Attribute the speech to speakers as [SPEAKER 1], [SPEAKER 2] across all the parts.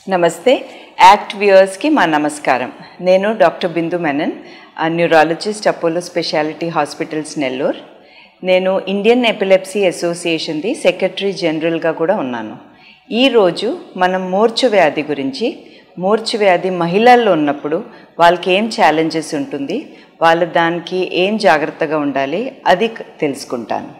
[SPEAKER 1] నమస్తే యాక్ట్ వ్యూయర్స్కి మా నమస్కారం నేను doctor Bindu Menon neurologist Apollo specialty hospitals Nellore నేను ఇండియన్ ఎపిలెప్సీ అసోసియేషన్ది సెక్రటరీ జనరల్గా కూడా ఉన్నాను ఈరోజు మనం మూర్ఛ వ్యాధి గురించి మూర్ఛ వ్యాధి మహిళల్లో ఉన్నప్పుడు వాళ్ళకి ఏం ఛాలెంజెస్ ఉంటుంది వాళ్ళు దానికి ఏం జాగ్రత్తగా ఉండాలి అది తెలుసుకుంటాను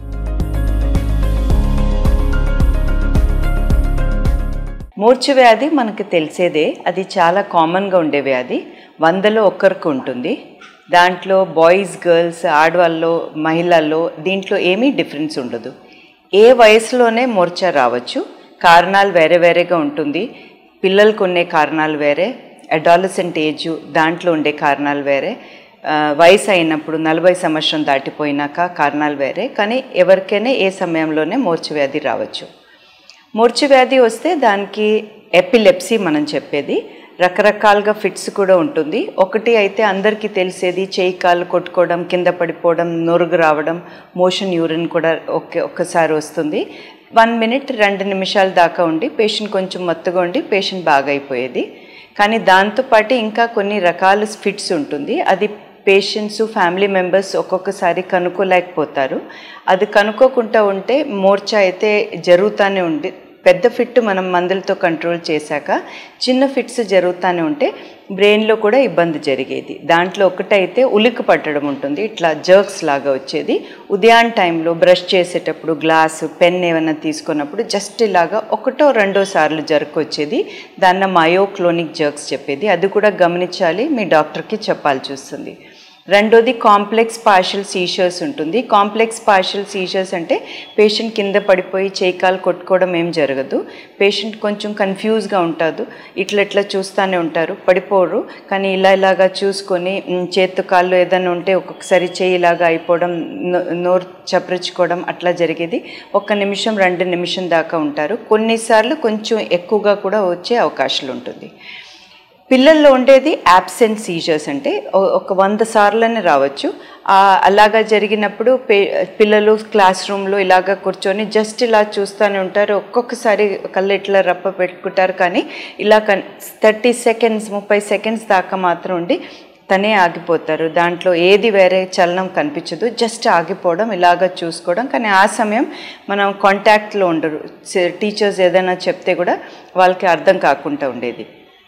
[SPEAKER 1] మూర్ఛ వ్యాధి మనకు తెలిసేదే అది చాలా కామన్గా ఉండే వ్యాధి వందలో ఒక్కరికి ఉంటుంది దాంట్లో బాయ్స్ గర్ల్స్ ఆడవాళ్ళు మహిళల్లో దీంట్లో ఏమీ డిఫరెన్స్ ఉండదు ఏ వయసులోనే మూర్ఛ రావచ్చు కారణాలు వేరే వేరేగా ఉంటుంది పిల్లలకు ఉండే కారణాలు వేరే అడాలసెంట్ ఏజ్ దాంట్లో ఉండే కారణాలు వేరే ఆ, వయసు అయినప్పుడు నలభై సంవత్సరం దాటిపోయినాక కారణాలు వేరే కానీ ఎవరికైనా ఏ సమయంలోనే మూర్ఛ వ్యాధి రావచ్చు మూర్ఛ వ్యాధి వస్తే దానికి ఎపిలెప్సీ మనం చెప్పేది రకరకాలుగా ఫిట్స్ కూడా ఉంటుంది ఒకటి అయితే అందరికీ తెలిసేది చేయి కాళ్ళు కొట్టుకోవడం కింద పడిపోవడం నొరుగు రావడం మోషన్ యూరిన్ కూడా ఒకే ఒక్కసారి వస్తుంది వన్ మినిట్ రెండు నిమిషాల దాకా ఉండి పేషెంట్ కొంచెం మత్తుగా ఉండి పేషెంట్ బాగా అయిపోయేది కానీ దాంతోపాటు ఇంకా కొన్ని రకాల ఫిట్స్ ఉంటుంది అది పేషెంట్స్ ఫ్యామిలీ మెంబర్స్ ఒక్కొక్కసారి కనుక్కోలేకపోతారు అది కనుక్కోకుండా ఉంటే మోర్చా అయితే జరుగుతూనే ఉండి పెద్ద ఫిట్ మనం మందులతో కంట్రోల్ చేశాక చిన్న ఫిట్స్ జరుగుతూనే ఉంటే బ్రెయిన్లో కూడా ఇబ్బంది జరిగేది దాంట్లో ఒకటైతే ఉలిక్కి పట్టడం ఉంటుంది ఇట్లా జర్క్స్ లాగా వచ్చేది ఉదయాన్ టైంలో బ్రష్ చేసేటప్పుడు గ్లాసు పెన్ ఏమైనా తీసుకున్నప్పుడు జస్ట్ ఇలాగా ఒకటో రెండో సార్లు జర్క్ వచ్చేది దాన్న మయోక్లోనిక్ జర్క్స్ చెప్పేది అది కూడా గమనించాలి మీ డాక్టర్కి చెప్పాల్సి వస్తుంది రెండోది కాంప్లెక్స్ పార్షల్ సీషర్స్ ఉంటుంది కాంప్లెక్స్ పార్షల్ సీషర్స్ అంటే పేషెంట్ కింద పడిపోయి చేయికాలు కొట్టుకోవడం ఏం జరగదు పేషెంట్ కొంచెం కన్ఫ్యూజ్గా ఉంటుంది ఇట్లా ఇట్లా చూస్తూనే ఉంటారు పడిపోరు కానీ ఇలా ఇలాగా చూసుకొని మ్, చేతు కాళ్ళు ఏదైనా ఉంటే ఒక్కొక్కసారి చేయి ఇలాగా అయిపోవడం నో- నోరు చప్పరించుకోవడం అట్లా జరిగేది ఒక్క నిమిషం రెండు నిమిషం దాకా ఉంటారు కొన్నిసార్లు కొంచెం ఎక్కువగా కూడా వచ్చే అవకాశాలు ఉంటుంది పిల్లల్లో ఉండేది యాబ్సెంట్ సీజర్స్ అంటే ఒ- ఒక వంద సార్లనే రావచ్చు ఆ, అలాగా జరిగినప్పుడు పే పిల్లలు క్లాస్ రూమ్లో ఇలాగ కూర్చొని జస్ట్ ఇలా చూస్తూనే ఉంటారు ఒక్కొక్కసారి కళ్ళు ఇట్లా రప్ప పెట్టుకుంటారు కానీ ఇలా కన్ థర్టీ సెకండ్స్ ముప్పై సెకండ్స్ దాకా మాత్రం ఉండి తనే ఆగిపోతారు దాంట్లో ఏది వేరే చలనం కనిపించదు జస్ట్ ఆగిపోవడం ఇలాగ చూసుకోవడం కానీ ఆ సమయం మనం కాంటాక్ట్లో ఉండరు టీచర్స్ ఏదైనా చెప్తే కూడా వాళ్ళకి అర్థం కాకుండా ఉండేది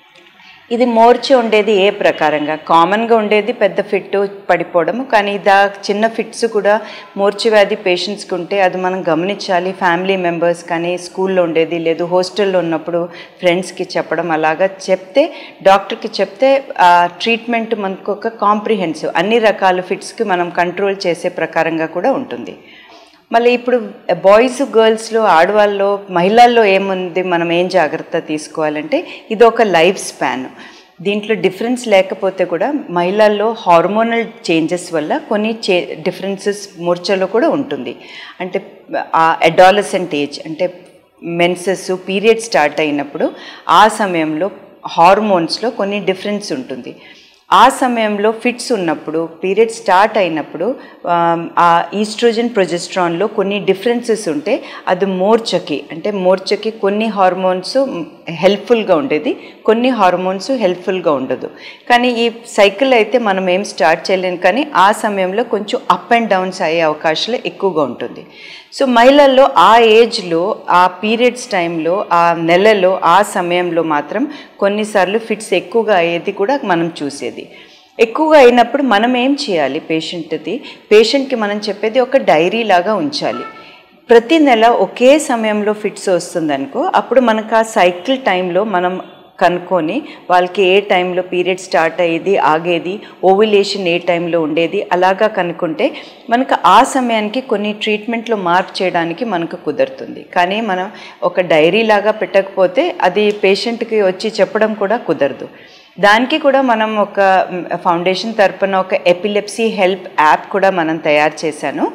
[SPEAKER 1] ఇది మోర్చి ఉండేది ఏ ప్రకారంగా కామన్గా ఉండేది పెద్ద ఫిట్ పడిపోవడం కానీ దా చిన్న ఫిట్స్ కూడా మోర్చి వ్యాధి పేషెంట్స్కి ఉంటే అది మనం గమనించాలి ఫ్యామిలీ మెంబర్స్ కానీ స్కూల్లో ఉండేది లేదు హాస్టల్లో ఉన్నప్పుడు ఫ్రెండ్స్కి చెప్పడం అలాగా చెప్తే డాక్టర్కి చెప్తే ఆ ట్రీట్మెంట్ మనకు ఒక కాంప్రిహెన్సివ్ అన్ని రకాల ఫిట్స్కి మనం కంట్రోల్ చేసే ప్రకారంగా కూడా ఉంటుంది మళ్ళీ ఇప్పుడు బాయ్స్ గర్ల్స్లో ఆడవాళ్ళలో మహిళల్లో ఏముంది మనం ఏం జాగ్రత్త తీసుకోవాలంటే ఇది ఒక లైఫ్ స్పాన్ దీంట్లో డిఫరెన్స్ లేకపోతే కూడా మహిళల్లో హార్మోనల్ చేంజెస్ వల్ల కొన్ని చే డిఫరెన్సెస్ మూర్ఛలో కూడా ఉంటుంది అంటే ఆ అడాలసెంట్ ఏజ్ అంటే మెన్సెస్ పీరియడ్ స్టార్ట్ అయినప్పుడు ఆ సమయంలో హార్మోన్స్లో కొన్ని డిఫరెన్స్ ఉంటుంది ఆ సమయంలో ఫిట్స్ ఉన్నప్పుడు పీరియడ్ స్టార్ట్ అయినప్పుడు ఆమ్, ఆ ఈస్ట్రోజన్ ప్రొజెస్ట్రాన్లో కొన్ని డిఫరెన్సెస్ ఉంటే అది మోర్చకి అంటే మోర్చకి కొన్ని హార్మోన్స్ హెల్ప్ఫుల్గా ఉండేది కొన్ని హార్మోన్స్ హెల్ప్ఫుల్గా ఉండదు కానీ ఈ సైకిల్ అయితే మనం ఏం స్టార్ట్ చేయలేము కానీ ఆ సమయంలో కొంచెం అప్ అండ్ డౌన్స్ అయ్యే అవకాశాలు ఎక్కువగా ఉంటుంది సో మహిళల్లో ఆ ఏజ్లో ఆ పీరియడ్స్ టైంలో ఆ నెలలో ఆ సమయంలో మాత్రం కొన్నిసార్లు ఫిట్స్ ఎక్కువగా అయ్యేది కూడా మనం చూసేది ఎక్కువగా అయినప్పుడు మనం ఏం చేయాలి పేషెంట్ది పేషెంట్కి మనం చెప్పేది ఒక డైరీ లాగా ఉంచాలి ప్రతి నెల ఒకే సమయంలో ఫిట్స్ వస్తుందనుకో అప్పుడు మనకు ఆ సైకిల్ టైంలో మనం కనుక్కొని వాళ్ళకి ఏ టైంలో పీరియడ్ స్టార్ట్ అయ్యేది ఆగేది ఓవిలేషన్ ఏ టైంలో ఉండేది అలాగా కనుక్కుంటే మనకు ఆ సమయానికి కొన్ని ట్రీట్మెంట్లో మార్పు చేయడానికి మనకు కుదురుతుంది కానీ మనం ఒక డైరీ లాగా పెట్టకపోతే అది పేషెంట్కి వచ్చి చెప్పడం కూడా కుదరదు దానికి కూడా మనం ఒక ఫౌండేషన్ తరపున ఒక ఎపిలెప్సీ హెల్ప్ యాప్ కూడా మనం తయారు చేశాను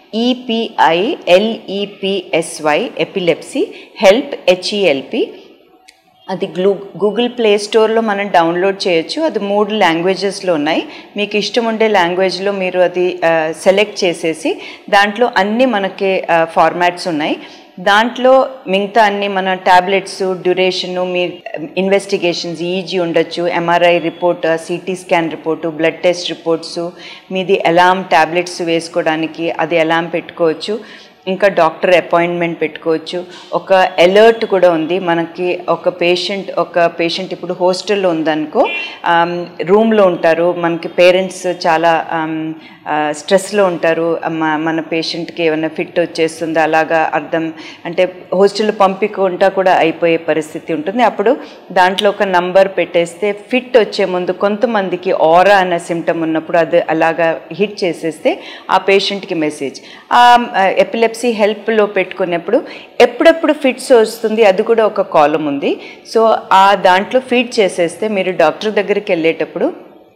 [SPEAKER 1] EPI LEPSY epilepsy help HELP అది గ్లూ గూగుల్ ప్లే స్టోర్లో మనం డౌన్లోడ్ చేయొచ్చు అది మూడు లాంగ్వేజెస్లో ఉన్నాయి మీకు ఇష్టం ఉండే లాంగ్వేజ్లో మీరు అది సెలెక్ట్ చేసేసి దాంట్లో అన్ని మనకి ఫార్మాట్స్ ఉన్నాయి దాంట్లో మిగతా అన్ని మన ట్యాబ్లెట్స్ డ్యూరేషను మీ ఇన్వెస్టిగేషన్స్ ఈజీ ఉండొచ్చు MRI report CT scan report blood test reports మీది అలామ్ ట్యాబ్లెట్స్ వేసుకోవడానికి అది అలామ్ పెట్టుకోవచ్చు ఇంకా డాక్టర్ అపాయింట్మెంట్ పెట్టుకోవచ్చు ఒక అలర్ట్ కూడా ఉంది మనకి ఒక పేషెంట్ ఒక పేషెంట్ ఇప్పుడు హాస్టల్లో ఉందనుకో రూమ్లో ఉంటారు మనకి పేరెంట్స్ చాలా స్ట్రెస్లో ఉంటారు మ- మన పేషెంట్కి ఏమైనా ఫిట్ వచ్చేస్తుందా అలాగా అర్థం అంటే హాస్టల్ పంపించకుండా కూడా అయిపోయే పరిస్థితి ఉంటుంది అప్పుడు దాంట్లో ఒక నంబర్ పెట్టేస్తే ఫిట్ వచ్చే ముందు కొంతమందికి ఆరా అన్న సిమ్టమ్ ఉన్నప్పుడు అది అలాగా హిట్ చేసేస్తే ఆ పేషెంట్కి మెసేజ్ ఆ ఎపిలెప్సీ హెల్ప్లో పెట్టుకున్నప్పుడు ఎప్పుడెప్పుడు ఫిట్స్ వస్తుంది అది కూడా ఒక కాలం ఉంది సో ఆ దాంట్లో ఫీడ్ చేసేస్తే మీరు డాక్టర్ దగ్గరికి వెళ్ళేటప్పుడు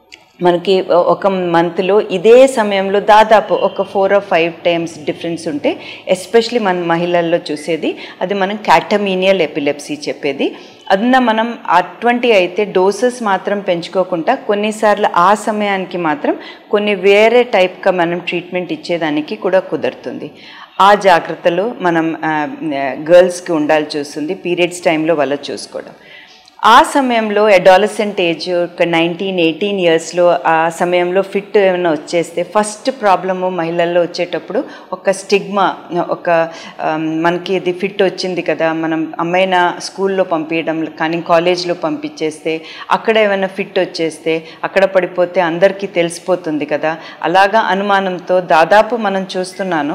[SPEAKER 1] మనకి ఒక మంత్లో ఇదే సమయంలో దాదాపు ఒక four or five times difference ఉంటే ఎస్పెషలీ మన మహిళల్లో చూసేది అది మనం క్యాటమీనియల్ ఎపిలెప్సీ చెప్పేది అదన్న మనం అటువంటి అయితే డోసెస్ మాత్రం పెంచుకోకుండా కొన్నిసార్లు ఆ సమయానికి మాత్రం కొన్ని వేరే టైప్గా మనం ట్రీట్మెంట్ ఇచ్చేదానికి కూడా కుదురుతుంది ఆ జాగ్రత్తలు మనం గర్ల్స్కి ఉండాల్సి వస్తుంది పీరియడ్స్ టైంలో వాళ్ళు చూసుకోవడం ఆ సమయంలో అడాలసెంట్ ఏజ్ ఒక నైన్టీన్ ఎయిటీన్ ఇయర్స్లో ఆ సమయంలో ఫిట్ ఏమైనా వచ్చేస్తే ఫస్ట్ ప్రాబ్లము మహిళల్లో వచ్చేటప్పుడు ఒక స్టిగ్మా ఒక ఆమ్, మనకి ఇది ఫిట్ వచ్చింది కదా మనం అమ్మాయిన స్కూల్లో పంపించడం కానీ కాలేజ్లో పంపించేస్తే అక్కడ ఏమైనా ఫిట్ వచ్చేస్తే అక్కడ పడిపోతే అందరికీ తెలిసిపోతుంది కదా అలాగా అనుమానంతో దాదాపు మనం చూస్తున్నాను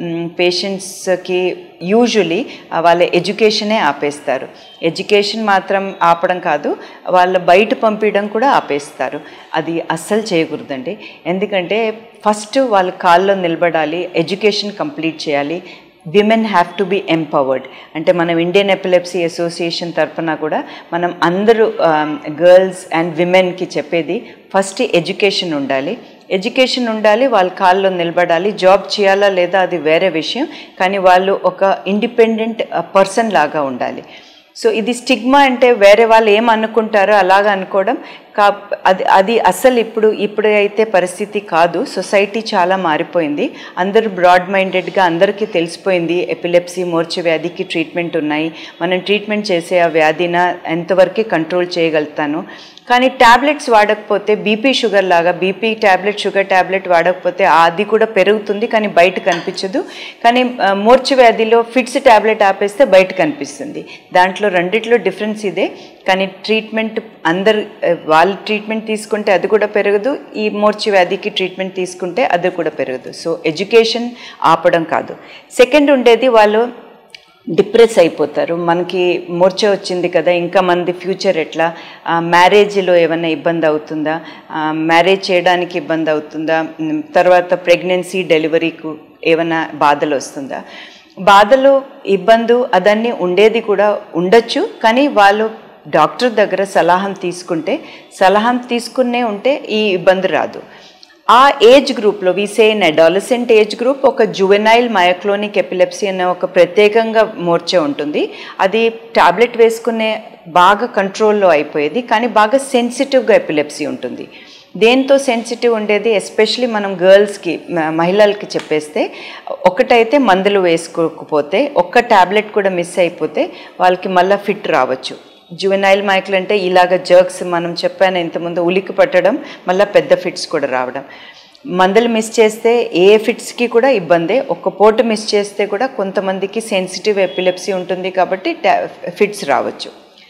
[SPEAKER 1] పేషెంట్స్కి యూజువలీ వాళ్ళ ఎడ్యుకేషనే ఆపేస్తారు ఎడ్యుకేషన్ మాత్రం ఆపడం కాదు వాళ్ళ బయట పంపించడం కూడా ఆపేస్తారు అది అస్సలు చేయకూడదండి ఎందుకంటే ఫస్ట్ వాళ్ళ కాల్లో నిలబడాలి ఎడ్యుకేషన్ కంప్లీట్ చేయాలి women have to be empowered అంటే మనం ఇండియన్ ఎపిలెప్సీ అసోసియేషన్ తరఫున కూడా మనం అందరూ గర్ల్స్ అండ్ విమెన్కి చెప్పేది ఫస్ట్ ఎడ్యుకేషన్ ఉండాలి ఎడ్యుకేషన్ ఉండాలి వాళ్ళ కాల్లో నిలబడాలి జాబ్ చేయాలా లేదా అది వేరే విషయం కానీ వాళ్ళు ఒక ఇండిపెండెంట్ పర్సన్ లాగా ఉండాలి సో ఇది స్టిగ్మా అంటే వేరే వాళ్ళు ఏం అనుకుంటారో అలాగ అనుకోవడం కా అది అది అసలు ఇప్పుడు ఇప్పుడు అయితే పరిస్థితి కాదు సొసైటీ చాలా మారిపోయింది అందరూ బ్రాడ్ మైండెడ్గా అందరికీ తెలిసిపోయింది ఎపిలెప్సీ మోర్చ వ్యాధికి ట్రీట్మెంట్ ఉన్నాయి మనం ట్రీట్మెంట్ చేసే ఆ వ్యాధిన ఎంతవరకు కంట్రోల్ చేయగలుగుతాను కానీ ట్యాబ్లెట్స్ వాడకపోతే బీపీ షుగర్ లాగా బీపీ ట్యాబ్లెట్ షుగర్ ట్యాబ్లెట్ వాడకపోతే అది కూడా పెరుగుతుంది కానీ బయట కనిపించదు కానీ ఆ, మూర్ఛ వ్యాధిలో ఫిట్స్ ట్యాబ్లెట్ ఆపేస్తే బయట కనిపిస్తుంది దాంట్లో రెండిట్లో డిఫరెన్స్ ఇదే కానీ ట్రీట్మెంట్ అందరు ఆ, వాళ్ళు ట్రీట్మెంట్ తీసుకుంటే అది కూడా పెరగదు ఈ మూర్ఛ వ్యాధికి ట్రీట్మెంట్ తీసుకుంటే అది కూడా పెరగదు సో ఎడ్యుకేషన్ ఆపడం కాదు సెకండ్ ఉండేది వాళ్ళు డిప్రెస్ అయిపోతారు మనకి మూర్ఛ వచ్చింది కదా ఇంకా మనది ఫ్యూచర్ ఎట్లా మ్యారేజ్లో ఏమైనా ఇబ్బంది అవుతుందా మ్యారేజ్ చేయడానికి ఇబ్బంది అవుతుందా ఉమ్, తర్వాత ప్రెగ్నెన్సీ డెలివరీకు ఏమైనా బాధలు వస్తుందా బాధలు ఇబ్బందు అదన్నీ ఉండేది కూడా ఉండొచ్చు కానీ వాళ్ళు డాక్టర్ దగ్గర సలహం తీసుకుంటే సలహం తీసుకునే ఉంటే ఈ ఇబ్బంది రాదు ఆ ఏజ్ గ్రూప్లో we see in adolescent age group ఒక జువెనైల్ మయోక్లోనిక్ ఎపిలెప్సీ అనే ఒక ప్రత్యేకంగా మోర్చ ఉంటుంది అది టాబ్లెట్ వేసుకునే బాగా కంట్రోల్లో అయిపోయేది కానీ బాగా సెన్సిటివ్గా ఎపిలెప్సీ ఉంటుంది దేంతో సెన్సిటివ్ ఉండేది ఎస్పెషలీ మనం గర్ల్స్కి మ- మహిళలకి చెప్పేస్తే ఒకటైతే మందులు వేసుకోకపోతే ఒక్క టాబ్లెట్ కూడా మిస్ అయిపోతే వాళ్ళకి మళ్ళీ ఫిట్ రావచ్చు జువెనైల్ మైకులు అంటే ఇలాగ జర్క్స్ మనం చెప్పాను ఇంతకుముందు ఉలికి పట్టడం మళ్ళీ పెద్ద ఫిట్స్ కూడా రావడం మందులు మిస్ చేస్తే ఏ ఫిట్స్కి కూడా ఇబ్బందే ఒక్క పూట మిస్ చేస్తే కూడా కొంతమందికి సెన్సిటివ్ ఎపిలెప్సీ ఉంటుంది కాబట్టి ఫిట్స్ రావచ్చు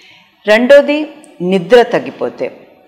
[SPEAKER 1] రెండోది నిద్ర తగ్గిపోతే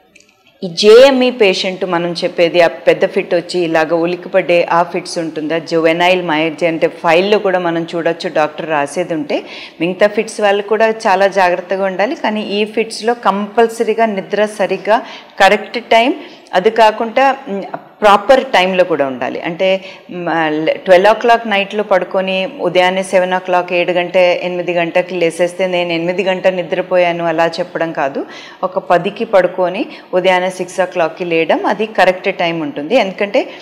[SPEAKER 1] ఈ జేఎంఈ పేషెంట్ మనం చెప్పేది ఆ పెద్ద ఫిట్ వచ్చి ఇలాగ ఉలికిపడ్డే ఆ ఫిట్స్ ఉంటుందా జువెనైల్ మైర్జీ అంటే ఫైల్లో కూడా మనం చూడొచ్చు డాక్టర్ రాసేది ఉంటే మిగతా ఫిట్స్ వాళ్ళు కూడా చాలా జాగ్రత్తగా ఉండాలి కానీ ఈ ఫిట్స్లో కంపల్సరీగా నిద్ర సరిగ్గా కరెక్ట్ టైం అది కాకుండా ప్రాపర్ టైంలో కూడా ఉండాలి అంటే ట్వెల్వ్ ఓ క్లాక్ నైట్లో పడుకొని ఉదయాన్నే సెవెన్ ఓ క్లాక్ ఏడు గంట ఎనిమిది గంటకి లేసేస్తే నేను ఎనిమిది గంట నిద్రపోయాను అలా చెప్పడం కాదు ఒక పదికి పడుకొని ఉదయాన్నే సిక్స్ ఓ క్లాక్కి లేయడం అది కరెక్ట్ టైం ఉంటుంది ఎందుకంటే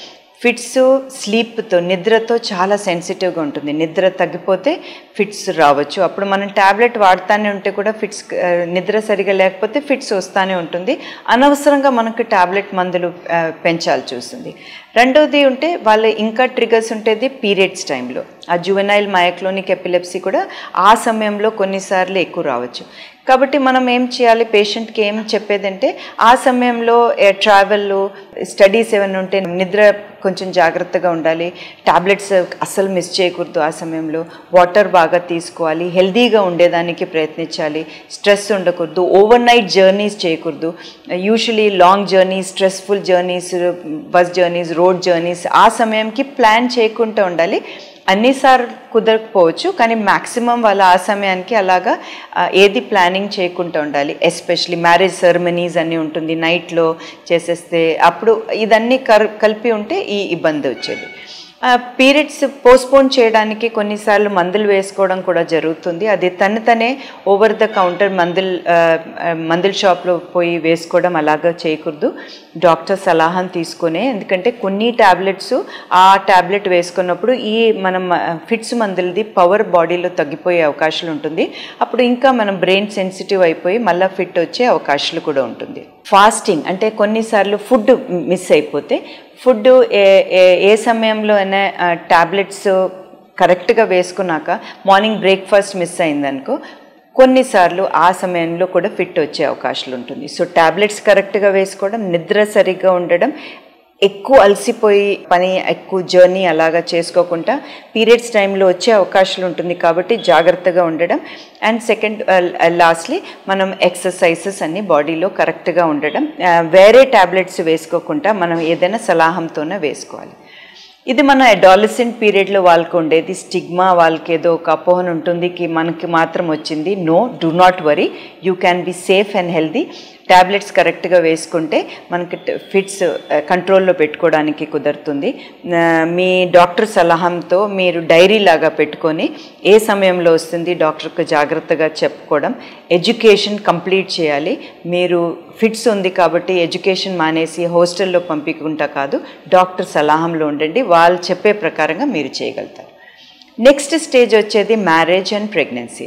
[SPEAKER 1] ఫిట్స్ స్లీప్తో నిద్రతో చాలా సెన్సిటివ్గా ఉంటుంది నిద్ర తగ్గిపోతే ఫిట్స్ రావచ్చు అప్పుడు మనం ట్యాబ్లెట్ వాడుతూనే ఉంటే కూడా ఫిట్స్ ఆ, నిద్ర సరిగా లేకపోతే ఫిట్స్ వస్తూనే ఉంటుంది అనవసరంగా మనకు ట్యాబ్లెట్ మందులు ఆ, పెంచాల్సి చూస్తుంది రెండోది ఉంటే వాళ్ళ ఇంకా ట్రిగర్స్ ఉంటేది పీరియడ్స్ టైంలో ఆ జువెనైల్ మయక్లోనిక్ ఎపిలెప్సీ కూడా ఆ సమయంలో కొన్నిసార్లు ఎక్కువ రావచ్చు కాబట్టి మనం ఏం చేయాలి పేషెంట్కి ఏం చెప్పేదంటే ఆ సమయంలో ట్రావెల్ స్టడీస్ ఏమైనా ఉంటే నిద్ర కొంచెం జాగ్రత్తగా ఉండాలి టాబ్లెట్స్ అస్సలు మిస్ చేయకూడదు ఆ సమయంలో వాటర్ బాగా తీసుకోవాలి హెల్దీగా ఉండేదానికి ప్రయత్నించాలి స్ట్రెస్ ఉండకూడదు ఓవర్ నైట్ జర్నీస్ చేయకూడదు usually long journeys stressful journeys bus journeys road journeys ఆ సమయంకి ప్లాన్ చేయకుండా ఉండాలి అన్నిసార్లు కుదరకపోవచ్చు కానీ మ్యాక్సిమం వాళ్ళ ఆ సమయానికి అలాగా ఆ, ఏది ప్లానింగ్ చేయకుండా ఉండాలి ఎస్పెషలీ మ్యారేజ్ సెరమనీస్ అన్నీ ఉంటుంది నైట్లో చేసేస్తే అప్పుడు ఇదన్నీ కర్ కలిపి ఉంటే ఈ ఇబ్బంది వచ్చేది పీరియడ్స్ పోస్ట్పోన్ చేయడానికి కొన్నిసార్లు మందులు వేసుకోవడం కూడా జరుగుతుంది అది తను తనే ఓవర్ ద కౌంటర్ మందులు ఆ, ఆ, మందుల షాప్లో పోయి వేసుకోవడం అలాగా చేయకూడదు డాక్టర్ సలహాను తీసుకునే ఎందుకంటే కొన్ని ట్యాబ్లెట్స్ ఆ ట్యాబ్లెట్ వేసుకున్నప్పుడు ఈ మనం ఫిట్స్ మందులది పవర్ బాడీలో తగ్గిపోయే అవకాశాలు ఉంటుంది అప్పుడు ఇంకా మనం బ్రెయిన్ సెన్సిటివ్ అయిపోయి మళ్ళీ ఫిట్ వచ్చే అవకాశాలు కూడా ఉంటుంది ఫాస్టింగ్ అంటే కొన్నిసార్లు ఫుడ్ మిస్ అయిపోతే ఫుడ్ ఏ ఏ- ఏ సమయంలో అయినా ట్యాబ్లెట్స్ కరెక్ట్గా వేసుకున్నాక మార్నింగ్ బ్రేక్ఫాస్ట్ మిస్ అయిందనుకో కొన్నిసార్లు ఆ సమయంలో కూడా ఫిట్ వచ్చే అవకాశాలు ఉంటుంది సో ట్యాబ్లెట్స్ కరెక్ట్గా వేసుకోవడం నిద్ర సరిగ్గా ఉండడం ఎక్కువ అలసిపోయి పని ఎక్కువ జర్నీ అలాగా చేసుకోకుండా పీరియడ్స్ టైంలో వచ్చే అవకాశాలు ఉంటుంది కాబట్టి జాగ్రత్తగా ఉండడం అండ్ సెకండ్ లాస్ట్లీ మనం ఎక్సర్సైజెస్ అన్ని బాడీలో కరెక్ట్గా ఉండడం ఆ, వేరే ట్యాబ్లెట్స్ వేసుకోకుండా మనం ఏదైనా సలహంతోనే వేసుకోవాలి ఇది మన అడాలసెంట్ పీరియడ్లో వాళ్ళకు ఉండేది స్టిగ్మా వాళ్ళకి ఏదో ఒక అపోహన ఉంటుంది కి మనకి మాత్రం వచ్చింది no do not worry you can be safe and healthy tablets కరెక్ట్గా వేసుకుంటే మనకి ఫిట్స్ కంట్రోల్లో పెట్టుకోవడానికి కుదురుతుంది ఆ, మీ డాక్టర్ సలహాతో మీరు డైరీ లాగా పెట్టుకొని ఏ సమయంలో వస్తుంది డాక్టర్కి జాగ్రత్తగా చెప్పుకోవడం ఎడ్యుకేషన్ కంప్లీట్ చేయాలి మీరు ఫిట్స్ ఉంది కాబట్టి ఎడ్యుకేషన్ మానేసి హాస్టల్లో పంపించుకుంటా కాదు డాక్టర్ సలహాంలో ఉండండి వాళ్ళు చెప్పే ప్రకారంగా మీరు చేయగలుగుతారు నెక్స్ట్ స్టేజ్ వచ్చేది మ్యారేజ్ అండ్ ప్రెగ్నెన్సీ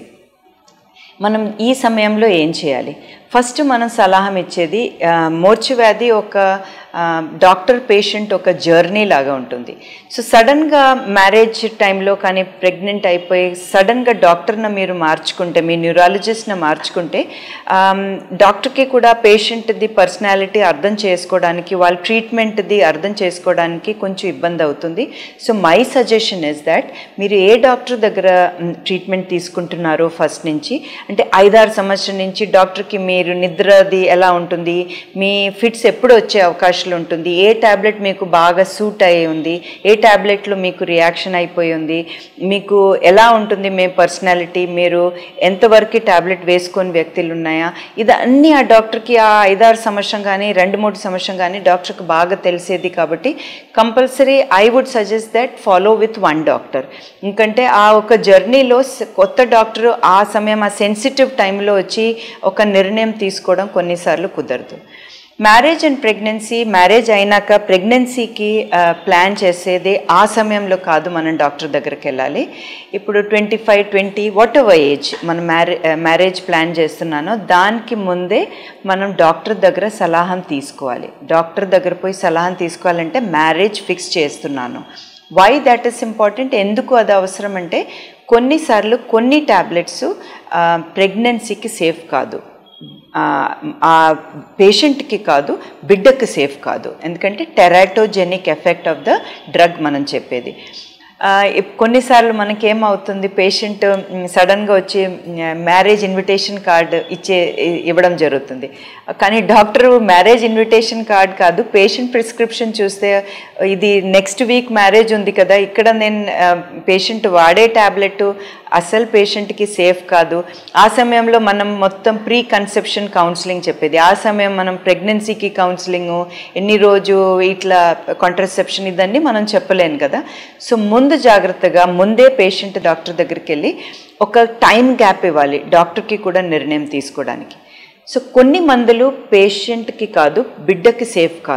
[SPEAKER 1] మనం ఈ సమయంలో ఏం చేయాలి ఫస్ట్ మనం సలహం ఇచ్చేది ఆ, మోర్చు వ్యాధి ఒక ఆ, డాక్టర్ పేషెంట్ ఒక జర్నీ లాగా ఉంటుంది సో సడన్గా మ్యారేజ్ టైంలో కానీ ప్రెగ్నెంట్ అయిపోయి సడన్గా డాక్టర్ని మీరు మార్చుకుంటే మీ న్యూరాలజిస్ట్ని మార్చుకుంటే ఆమ్, డాక్టర్కి కూడా పేషెంట్ది పర్సనాలిటీ అర్థం చేసుకోవడానికి వాళ్ళ ట్రీట్మెంట్ది అర్థం చేసుకోవడానికి కొంచెం ఇబ్బంది అవుతుంది so my suggestion is that మీరు ఏ డాక్టర్ దగ్గర ట్రీట్మెంట్ తీసుకుంటున్నారో ఫస్ట్ నుంచి అంటే ఐదారు సంవత్సరం నుంచి డాక్టర్కి మీరు నిద్రది ఎలా ఉంటుంది మీ ఫిట్స్ ఎప్పుడు వచ్చే అవకాశాలు ఉంటుంది ఏ ట్యాబ్లెట్ మీకు బాగా సూట్ అయ్యి ఉంది ఏ ట్యాబ్లెట్లో మీకు రియాక్షన్ అయిపోయి ఉంది మీకు ఎలా ఉంటుంది మీ పర్సనాలిటీ మీరు ఎంతవరకు ట్యాబ్లెట్ వేసుకొని వ్యక్తులు ఉన్నాయా ఇది అన్నీ ఆ డాక్టర్కి ఆ ఐదారు సంవత్సరం కానీ రెండు మూడు సంవత్సరం కానీ డాక్టర్కి బాగా తెలిసేది కాబట్టి compulsory I would suggest that follow with one doctor ఎందుకంటే ఆ ఒక జర్నీలో స- కొత్త డాక్టర్ ఆ సమయం ఆ సెన్సిటివ్ టైంలో వచ్చి ఒక నిర్ణయం తీసుకోవడం కొన్నిసార్లు కుదరదు మ్యారేజ్ అండ్ ప్రెగ్నెన్సీ మ్యారేజ్ అయినాక ప్రెగ్నెన్సీకి ప్లాన్ చేసేది ఆ సమయంలో కాదు మనం డాక్టర్ దగ్గరికి వెళ్ళాలి ఇప్పుడు twenty five twenty whatever age మనం మ్యారే మ్యారేజ్ ప్లాన్ చేస్తున్నానో దానికి ముందే మనం డాక్టర్ దగ్గర సలహం తీసుకోవాలి డాక్టర్ దగ్గర పోయి సలహం తీసుకోవాలంటే మ్యారేజ్ ఫిక్స్ చేస్తున్నాను వై దట్ ఈస్ ఇంపార్టెంట్ ఎందుకు అది అవసరం అంటే కొన్నిసార్లు కొన్ని ట్యాబ్లెట్స్ ప్రెగ్నెన్సీకి సేఫ్ కాదు ఆ, ఆ పేషెంట్కి కాదు బిడ్డకి సేఫ్ కాదు ఎందుకంటే teratogenic effect of the drug మనం చెప్పేది ఆ, ఇప్- కొన్నిసార్లు మనకేమవుతుంది పేషెంట్ సడన్గా వచ్చి మ్యారేజ్ ఇన్విటేషన్ కార్డ్ ఇచ్చే ఇ- ఇవ్వడం జరుగుతుంది కానీ డాక్టర్ మ్యారేజ్ ఇన్విటేషన్ కార్డ్ కాదు పేషెంట్ ప్రిస్క్రిప్షన్ చూస్తే ఇది నెక్స్ట్ వీక్ మ్యారేజ్ ఉంది కదా ఇక్కడ నేను పేషెంట్ వాడే ట్యాబ్లెట్ అసలు పేషెంట్కి సేఫ్ కాదు ఆ సమయంలో మనం మొత్తం ప్రీ కన్సెప్షన్ కౌన్సిలింగ్ చెప్పేది ఆ సమయం మనం ప్రెగ్నెన్సీకి కౌన్సిలింగ్ ఎన్ని రోజు ఇట్లా కాంట్రసెప్షన్ ఇదన్నీ మనం చెప్పలేను కదా సో ముందు జాగ్రత్తగా ముందే పేషెంట్ డాక్టర్ దగ్గరికి వెళ్ళి ఒక టైం గ్యాప్ ఇవ్వాలి డాక్టర్కి కూడా నిర్ణయం తీసుకోవడానికి సో కొన్ని మందులు పేషెంట్కి కాదు బిడ్డకి సేఫ్ కాదు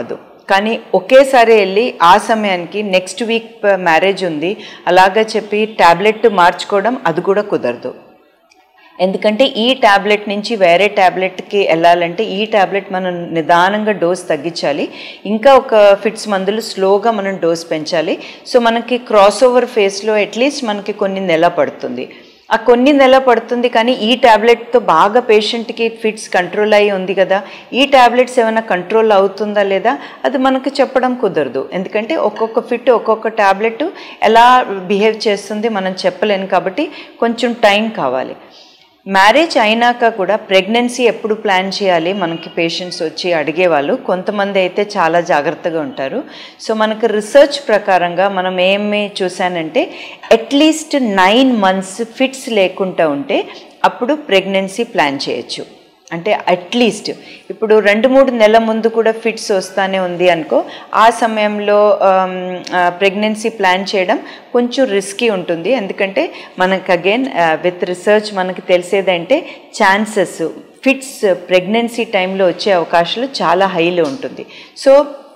[SPEAKER 1] కానీ ఒకేసారి వెళ్ళి ఆ సమయానికి నెక్స్ట్ వీక్ మ్యారేజ్ ఉంది అలాగా చెప్పి ట్యాబ్లెట్ మార్చుకోవడం అది కూడా కుదరదు ఎందుకంటే ఈ ట్యాబ్లెట్ నుంచి వేరే ట్యాబ్లెట్కి వెళ్ళాలంటే ఈ ట్యాబ్లెట్ మనం నిదానంగా డోస్ తగ్గించాలి ఇంకా ఒక ఫిట్స్ మందులు స్లోగా మనం డోస్ పెంచాలి సో మనకి క్రాస్ ఓవర్ ఫేస్లో అట్లీస్ట్ మనకి కొన్ని నెల పడుతుంది ఆ కొన్ని నెల పడుతుంది కానీ ఈ ట్యాబ్లెట్తో బాగా పేషెంట్కి ఫిట్స్ కంట్రోల్ అయ్యి ఉంది కదా ఈ ట్యాబ్లెట్స్ ఏమైనా కంట్రోల్ అవుతుందా లేదా అది మనకు చెప్పడం కుదరదు ఎందుకంటే ఒక్కొక్క ఫిట్ ఒక్కొక్క ట్యాబ్లెట్ ఎలా బిహేవ్ చేస్తుంది మనం చెప్పలేను కాబట్టి కొంచెం టైం కావాలి మ్యారేజ్ అయినాక కూడా ప్రెగ్నెన్సీ ఎప్పుడు ప్లాన్ చేయాలి మనకి పేషెంట్స్ వచ్చి అడిగేవాళ్ళు కొంతమంది అయితే చాలా జాగ్రత్తగా ఉంటారు సో మనకు రీసెర్చ్ ప్రకారంగా మనం ఏమి చూసానంటే అట్లీస్ట్ నైన్ మంత్స్ ఫిట్స్ లేకుండా ఉంటే అప్పుడు ప్రెగ్నెన్సీ ప్లాన్ చేయొచ్చు అంటే అట్లీస్ట్ ఇప్పుడు రెండు మూడు నెలల ముందు కూడా ఫిట్స్ వస్తానే ఉంది అనుకో ఆ సమయంలో ప్రెగ్నెన్సీ ప్లాన్ చేయడం కొంచెం రిస్కీ ఉంటుంది ఎందుకంటే మనకు అగైన్ విత్ రీసెర్చ్ మనకు తెలిసేదంటే ఛాన్సెస్ ఫిట్స్ ప్రెగ్నెన్సీ టైంలో వచ్చే అవకాశాలు చాలా హైలో ఉంటుంది సో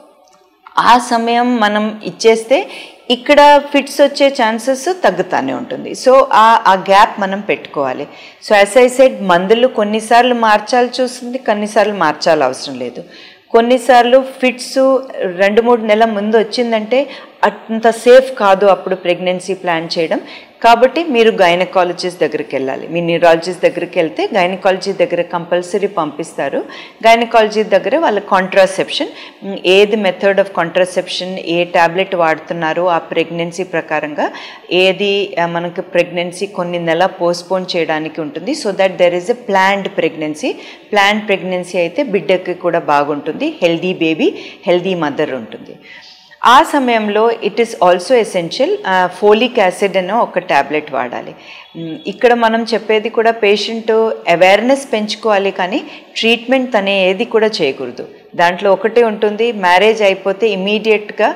[SPEAKER 1] ఆ సమయం మనం ఇచ్చేస్తే ఇక్కడ ఫిట్స్ వచ్చే ఛాన్సెస్ తగ్గుతానే ఉంటుంది సో ఆ ఆ గ్యాప్ మనం పెట్టుకోవాలి సో యాజ్ ఐ సెడ్ మందులు కొన్నిసార్లు మార్చాల్సి వస్తుంది కొన్నిసార్లు మార్చాలి అవసరం లేదు కొన్నిసార్లు ఫిట్స్ రెండు మూడు నెలల ముందు వచ్చిందంటే అంత సేఫ్ కాదు అప్పుడు ప్రెగ్నెన్సీ ప్లాన్ చేయడం కాబట్టి మీరు గైనకాలజిస్ట్ దగ్గరికి వెళ్ళాలి మీ న్యూరాలజిస్ట్ దగ్గరికి వెళ్తే గైనకాలజీ దగ్గర కంపల్సరీ పంపిస్తారు గైనకాలజీ దగ్గర వాళ్ళ కాంట్రాసెప్షన్ ఏది మెథడ్ ఆఫ్ కాంట్రాసెప్షన్ ఏ ట్యాబ్లెట్ వాడుతున్నారో ఆ ప్రెగ్నెన్సీ ప్రకారంగా ఏది ఆ, మనకు ప్రెగ్నెన్సీ కొన్ని నెల పోస్ట్పోన్ చేయడానికి ఉంటుంది so that there is a planned pregnancy planned pregnancy అయితే బిడ్డకి కూడా బాగుంటుంది హెల్దీ బేబీ హెల్దీ మదర్ ఉంటుంది ఆ సమయంలో it is also essential folic acid అనే ఒక ట్యాబ్లెట్ వాడాలి మ్, ఇక్కడ మనం చెప్పేది కూడా పేషెంట్ అవేర్నెస్ పెంచుకోవాలి కానీ ట్రీట్మెంట్ తనే ఏది కూడా చేయకూడదు దాంట్లో ఒకటే ఉంటుంది మ్యారేజ్ అయిపోతే ఇమీడియట్గా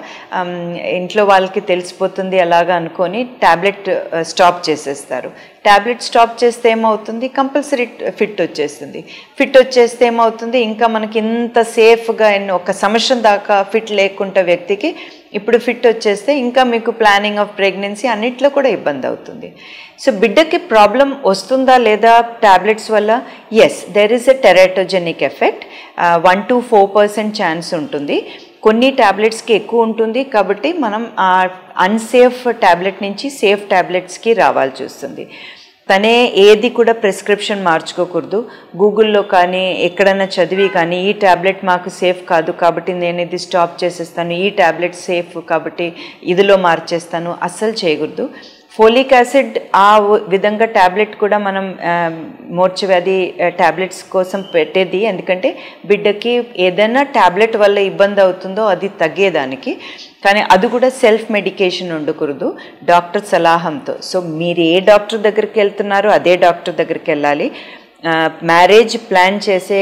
[SPEAKER 1] ఇంట్లో వాళ్ళకి తెలిసిపోతుంది అలాగా అనుకొని ట్యాబ్లెట్ స్టాప్ చేసేస్తారు ట్యాబ్లెట్ స్టాప్ చేస్తే ఏమవుతుంది కంపల్సరీ ఫిట్ వచ్చేస్తుంది ఫిట్ వచ్చేస్తే ఏమవుతుంది ఇంకా మనకి ఇంత సేఫ్గా ఎన్ని- ఒక సంవత్సరం దాకా ఫిట్ లేకుండా వ్యక్తికి ఇప్పుడు ఫిట్ వచ్చేస్తే ఇంకా మీకు ప్లానింగ్ ఆఫ్ ప్రెగ్నెన్సీ అన్నిట్లో కూడా ఇబ్బంది అవుతుంది సో బిడ్డకి ప్రాబ్లం వస్తుందా లేదా ట్యాబ్లెట్స్ వల్ల yes there is a teratogenic effect one to four percent chance ఉంటుంది కొన్ని ట్యాబ్లెట్స్కి ఎక్కువ ఉంటుంది కాబట్టి మనం ఆ అన్సేఫ్ ట్యాబ్లెట్ నుంచి సేఫ్ ట్యాబ్లెట్స్కి రావాల్సి వస్తుంది తనే ఏది కూడా ప్రిస్క్రిప్షన్ మార్చుకోకూడదు గూగుల్లో కానీ ఎక్కడైనా చదివి కానీ ఈ ట్యాబ్లెట్ మాకు సేఫ్ కాదు కాబట్టి నేను ఇది స్టాప్ చేసేస్తాను ఈ ట్యాబ్లెట్ సేఫ్ కాబట్టి ఇదిలో మార్చేస్తాను అస్సలు చేయకూడదు ఫోలిక్ యాసిడ్ ఆ వ- విధంగా ట్యాబ్లెట్ కూడా మనం ఆ, మూర్ఛవ్యాధి ట్యాబ్లెట్స్ కోసం పెట్టేది ఎందుకంటే బిడ్డకి ఏదైనా ట్యాబ్లెట్ వల్ల ఇబ్బంది అవుతుందో అది తగ్గేదానికి కానీ అది కూడా సెల్ఫ్ మెడికేషన్ ఉండకూడదు డాక్టర్ సలహాంతో సో మీరు ఏ డాక్టర్ దగ్గరికి వెళ్తున్నారో అదే డాక్టర్ దగ్గరికి వెళ్ళాలి మ్యారేజ్ ప్లాన్ చేసే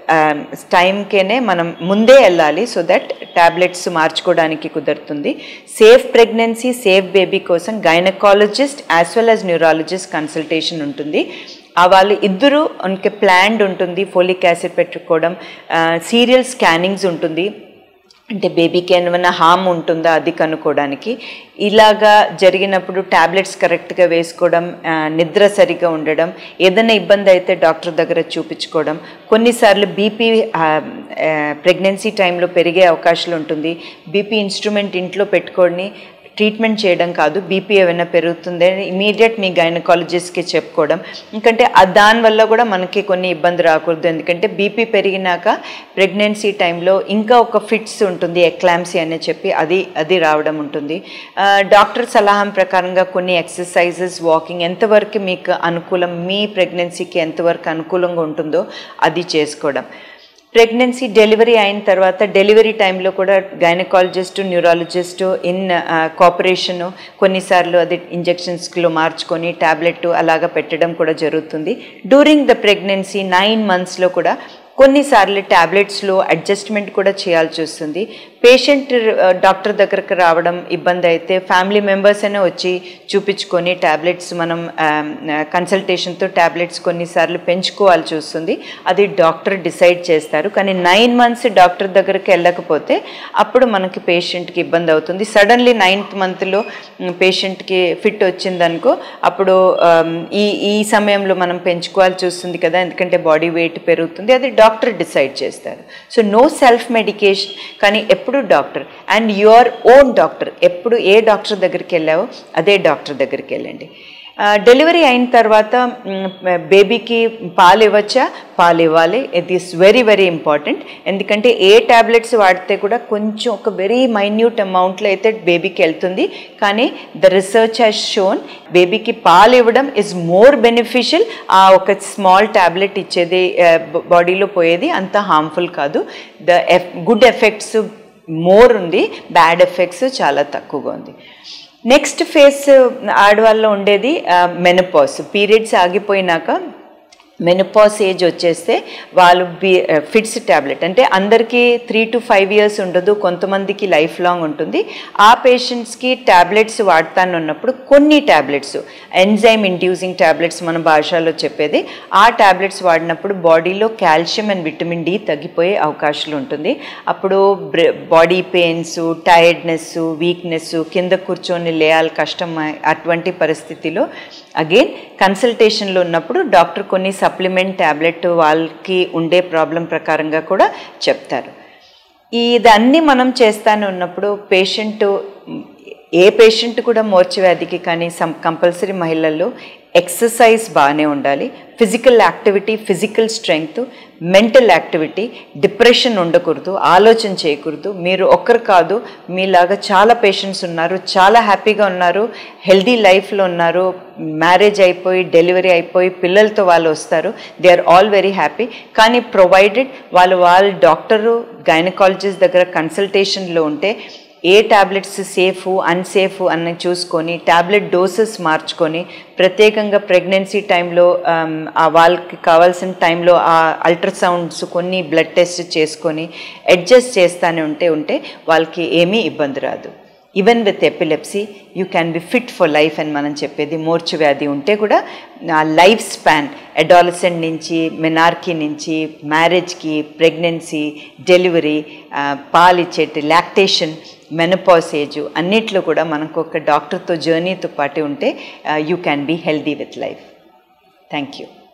[SPEAKER 1] టైంకేనే మనం ముందే వెళ్ళాలి సో దట్ ట్యాబ్లెట్స్ మార్చుకోవడానికి కుదురుతుంది సేఫ్ ప్రెగ్నెన్సీ సేఫ్ బేబీ కోసం gynaecologist as well as neurologist consultation ఉంటుంది ఆ వాళ్ళు ఇద్దరు మనకి ప్లాన్డ్ ఉంటుంది ఫోలిక్ యాసిడ్ పెట్టుకోవడం సీరియల్ స్కానింగ్స్ ఉంటుంది అంటే బేబీకి ఏమైనా హామ్ ఉంటుందా అది కనుక్కోవడానికి ఇలాగా జరిగినప్పుడు ట్యాబ్లెట్స్ కరెక్ట్గా వేసుకోవడం ఆ, నిద్ర సరిగా ఉండడం ఏదైనా ఇబ్బంది అయితే డాక్టర్ దగ్గర చూపించుకోవడం కొన్నిసార్లు బీపీ ప్రెగ్నెన్సీ టైంలో పెరిగే అవకాశాలు ఉంటుంది బీపీ ఇన్స్ట్రుమెంట్ ఇంట్లో పెట్టుకొని ట్రీట్మెంట్ చేయడం కాదు బీపీ ఏమైనా పెరుగుతుంది ఇమీడియట్ మీ గైనకాలజిస్ట్కి చెప్పుకోవడం ఎందుకంటే ఆ దానివల్ల కూడా మనకి కొన్ని ఇబ్బంది రాకూడదు ఎందుకంటే బీపీ పెరిగినాక ప్రెగ్నెన్సీ టైంలో ఇంకా ఒక ఫిట్స్ ఉంటుంది ఎక్లాంసీ అని చెప్పి అది అది రావడం ఉంటుంది ఆ, డాక్టర్ సలహా ప్రకారంగా కొన్ని ఎక్సర్సైజెస్ వాకింగ్ ఎంతవరకు మీకు అనుకూలం మీ ప్రెగ్నెన్సీకి ఎంతవరకు అనుకూలంగా ఉంటుందో అది చేసుకోవడం ప్రెగ్నెన్సీ డెలివరీ అయిన తర్వాత డెలివరీ టైంలో కూడా గైనకాలజిస్టు న్యూరాలజిస్టు ఇన్ కోఆపరేషన్ కొన్నిసార్లు అది ఇంజెక్షన్స్లో మార్చుకొని టాబ్లెట్ అలాగా పెట్టడం కూడా జరుగుతుంది డ్యూరింగ్ ద ప్రెగ్నెన్సీ నైన్ మంత్స్లో కూడా కొన్నిసార్లు ట్యాబ్లెట్స్లో అడ్జస్ట్మెంట్ కూడా చేయాల్సి వస్తుంది పేషెంట్ డాక్టర్ దగ్గరకు రావడం ఇబ్బంది అయితే ఫ్యామిలీ మెంబర్స్ అయినా వచ్చి చూపించుకొని ట్యాబ్లెట్స్ మనం కన్సల్టేషన్తో ట్యాబ్లెట్స్ కొన్నిసార్లు పెంచుకోవాల్సి వస్తుంది అది డాక్టర్ డిసైడ్ చేస్తారు కానీ నైన్ మంత్స్ డాక్టర్ దగ్గరికి వెళ్ళకపోతే అప్పుడు మనకి పేషెంట్కి ఇబ్బంది అవుతుంది సడన్లీ నైన్త్ మంత్లో పేషెంట్కి ఫిట్ వచ్చిందనుకో అప్పుడు ఆమ్, ఈ ఈ సమయంలో మనం పెంచుకోవాల్సి వస్తుంది కదా ఎందుకంటే బాడీ వెయిట్ పెరుగుతుంది అది డాక్టర్ డిసైడ్ చేస్తారు సో నో సెల్ఫ్ మెడికేషన్ కానీ ఎప్పుడు doctor and your own doctor ఎప్పుడు ఏ డాక్టర్ దగ్గరికి వెళ్ళావో అదే డాక్టర్ దగ్గరికి వెళ్ళండి ఆ, డెలివరీ అయిన తర్వాత మ్, బేబీకి పాలు ఇవ్వచ్చా పాలు ఇవ్వాలి it is very very important ఎందుకంటే ఏ ట్యాబ్లెట్స్ వాడితే కూడా కొంచెం ఒక వెరీ మైన్యూట్ అమౌంట్లో అయితే బేబీకి వెళ్తుంది కానీ ద రీసెర్చ్ హ్యాస్ షోన్ బేబీకి పాలు ఇవ్వడం ఇస్ మోర్ బెనిఫిషియల్ ఆ ఒక స్మాల్ ట్యాబ్లెట్ ఇచ్చేది బాడీలో పోయేది అంత హార్మ్ఫుల్ కాదు ద ఎఫ్ గుడ్ ఎఫెక్ట్స్ మోర్ ఉంది బ్యాడ్ ఎఫెక్ట్స్ చాలా తక్కువగా ఉంది నెక్స్ట్ ఫేస్ ఆడవాళ్ళలో ఉండేది మెనపాస్ పీరియడ్స్ ఆగిపోయినాక మెనపాస్ ఏజ్ వచ్చేస్తే వాళ్ళు బి ఫిట్స్ ట్యాబ్లెట్ అంటే అందరికీ త్రీ టు ఫైవ్ ఇయర్స్ ఉండదు కొంతమందికి లైఫ్ లాంగ్ ఉంటుంది ఆ పేషెంట్స్కి ట్యాబ్లెట్స్ వాడతానున్నప్పుడు కొన్ని ట్యాబ్లెట్స్ ఎంజైమ్ ఇండ్యూసింగ్ ట్యాబ్లెట్స్ మన భాషలో చెప్పేది ఆ ట్యాబ్లెట్స్ వాడినప్పుడు బాడీలో కాల్షియం అండ్ విటమిన్ డి తగ్గిపోయే అవకాశాలు ఉంటుంది అప్పుడు బాడీ పెయిన్స్ టైర్డ్నెస్ వీక్నెస్ కింద కూర్చొని లేయాలి కష్టం అటువంటి పరిస్థితిలో అగైన్ కన్సల్టేషన్లో ఉన్నప్పుడు డాక్టర్ కొన్ని సప్లిమెంట్ ట్యాబ్లెట్ వాళ్ళకి ఉండే ప్రాబ్లం ప్రకారంగా కూడా చెప్తారు ఇదన్నీ మనం చేస్తానే ఉన్నప్పుడు పేషెంట్ ఏ పేషెంట్ కూడా మోర్చవ్యాధికి కానీ సమ్ కంపల్సరీ మహిళల్లో ఎక్సర్సైజ్ బాగానే ఉండాలి physical activity physical strength mental activity depression ఉండకూడదు ఆలోచన చేయకూడదు మీరు ఒక్కరు కాదు మీలాగా చాలా పేషెంట్స్ ఉన్నారు చాలా హ్యాపీగా ఉన్నారు హెల్దీ లైఫ్లో ఉన్నారు మ్యారేజ్ అయిపోయి డెలివరీ అయిపోయి పిల్లలతో వాళ్ళు వస్తారు they are all very happy కానీ ప్రొవైడెడ్ వాళ్ళు వాళ్ళ డాక్టరు గైనకాలజిస్ట్ దగ్గర కన్సల్టేషన్లో ఉంటే ఏ ట్యాబ్లెట్స్ సేఫ్ అన్సేఫ్ అని చూసుకొని ట్యాబ్లెట్ డోసెస్ మార్చుకొని ప్రత్యేకంగా ప్రెగ్నెన్సీ టైంలో ఆ వాళ్ళకి కావాల్సిన టైంలో ఆ అల్ట్రాసౌండ్స్ కొన్ని బ్లడ్ టెస్ట్ చేసుకొని అడ్జస్ట్ చేస్తానే ఉంటే ఉంటే వాళ్ళకి ఏమీ ఇబ్బంది రాదు even with epilepsy you can be fit for life అని మనం చెప్పేది మూర్ఛ వ్యాధి ఉంటే కూడా ఆ లైఫ్ స్పాన్ అడాలసెంట్ నుంచి మెనార్కీ నుంచి మ్యారేజ్కి ప్రెగ్నెన్సీ డెలివరీ పాలిచ్చేటి లాక్టేషన్ మెనపాస్ ఏజ్ అన్నిట్లో కూడా మనకు ఒక డాక్టర్తో జర్నీతో పాటు ఉంటే you can be healthy with life thank you